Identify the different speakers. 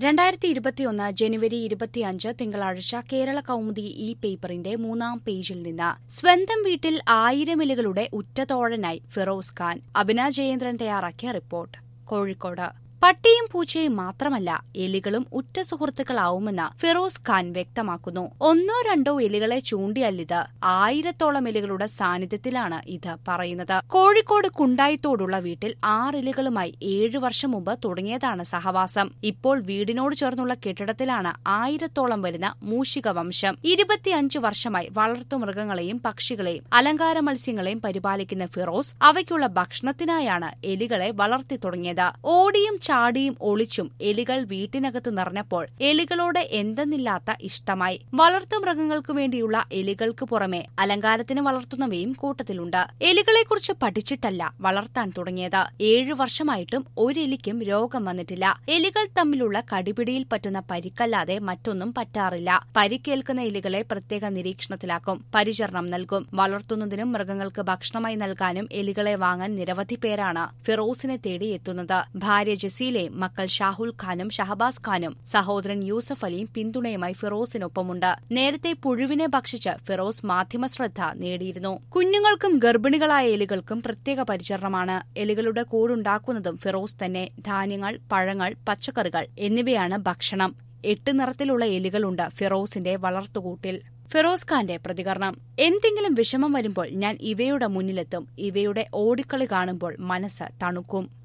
Speaker 1: രണ്ടായിരത്തി ഇരുപത്തിയൊന്ന് ജനുവരി ഇരുപത്തിയഞ്ച് തിങ്കളാഴ്ച കേരള കൗമുദി ഈ പേപ്പറിന്റെ മൂന്നാം പേജിൽ നിന്ന് സ്വന്തം വീട്ടിൽ ആയിരം ഇലകളുടെ ഉറ്റതോഴനായി ഫിറോസ് ഖാൻ അഭിന ജയേന്ദ്രൻ തയ്യാറാക്കിയ റിപ്പോർട്ട് കോഴിക്കോട് പട്ടിയും പൂച്ചയും മാത്രമല്ല എലികളും ഉറ്റ സുഹൃത്തുക്കളാവുമെന്ന് ഫിറോസ് ഖാൻ വ്യക്തമാക്കുന്നു ഒന്നോ രണ്ടോ എലികളെ ചൂണ്ടിയല്ലിത് ആയിരത്തോളം എലികളുടെ സാന്നിധ്യത്തിലാണ് ഇത് പറയുന്നത് കോഴിക്കോട് കുണ്ടായിത്തോടുള്ള വീട്ടിൽ ആറെലികളുമായി ഏഴു വർഷം മുമ്പ് തുടങ്ങിയതാണ് സഹവാസം ഇപ്പോൾ വീടിനോട് ചേർന്നുള്ള കെട്ടിടത്തിലാണ് ആയിരത്തോളം വരുന്ന മൂഷിക വംശം ഇരുപത്തിയഞ്ചു വർഷമായി വളർത്തുമൃഗങ്ങളെയും പക്ഷികളെയും അലങ്കാര മത്സ്യങ്ങളെയും പരിപാലിക്കുന്ന ഫിറോസ് അവയ്ക്കുള്ള ഭക്ഷണത്തിനായാണ് എലികളെ വളർത്തി തുടങ്ങിയത് ഓടിയും ചാടിയും ഒളിച്ചും എലികൾ വീട്ടിനകത്ത് നിറഞ്ഞപ്പോൾ എലികളോട് എന്തെന്നില്ലാത്ത ഇഷ്ടമായി വളർത്തുമൃഗങ്ങൾക്കു വേണ്ടിയുള്ള എലികൾക്ക് പുറമെ അലങ്കാരത്തിന് വളർത്തുന്നവയും കൂട്ടത്തിലുണ്ട് എലികളെക്കുറിച്ച് പഠിച്ചിട്ടല്ല വളർത്താൻ തുടങ്ങിയത് ഏഴു വർഷമായിട്ടും ഒരെലിക്കും രോഗം വന്നിട്ടില്ല എലികൾ തമ്മിലുള്ള കടിപിടിയിൽ പറ്റുന്ന പരിക്കല്ലാതെ മറ്റൊന്നും പറ്റാറില്ല പരിക്കേൽക്കുന്ന എലികളെ പ്രത്യേക നിരീക്ഷണത്തിലാക്കും പരിചരണം നൽകും വളർത്തുന്നതിനും മൃഗങ്ങൾക്ക് ഭക്ഷണമായി നൽകാനും എലികളെ വാങ്ങാൻ നിരവധി പേരാണ് ഫിറോസിനെ തേടി എത്തുന്നത് ഭാര്യ ജസീലയും മക്കൾ ഷാഹുൽ ഖാനും ഷഹബാസ് ഖാനും സഹോദരൻ യൂസഫ് അലിയും പിന്തുണയുമായി ഫിറോസിനൊപ്പമുണ്ട് നേരത്തെ പുഴുവിനെ ഭക്ഷിച്ച് ഫിറോസ് മാധ്യമശ്രദ്ധ നേടിയിരുന്നു കുഞ്ഞുങ്ങൾക്കും ഗർഭിണികളായ എലികൾക്കും പ്രത്യേക പരിചരണമാണ് എലികളുടെ കൂടുണ്ടാക്കുന്നതും ഫിറോസ് തന്നെ ധാന്യങ്ങൾ പഴങ്ങൾ പച്ചക്കറികൾ എന്നിവയാണ് ഭക്ഷണം എട്ട് നിറത്തിലുള്ള എലികളുണ്ട് ഫിറോസിന്റെ വളർത്തുകൂട്ടിൽ ഫിറോസ് ഖാന്റെ പ്രതികരണം എന്തെങ്കിലും വിഷമം വരുമ്പോൾ ഞാൻ ഇവയുടെ മുന്നിലെത്തും ഇവയുടെ ഓടിക്കളി കാണുമ്പോൾ മനസ്സ് തണുക്കും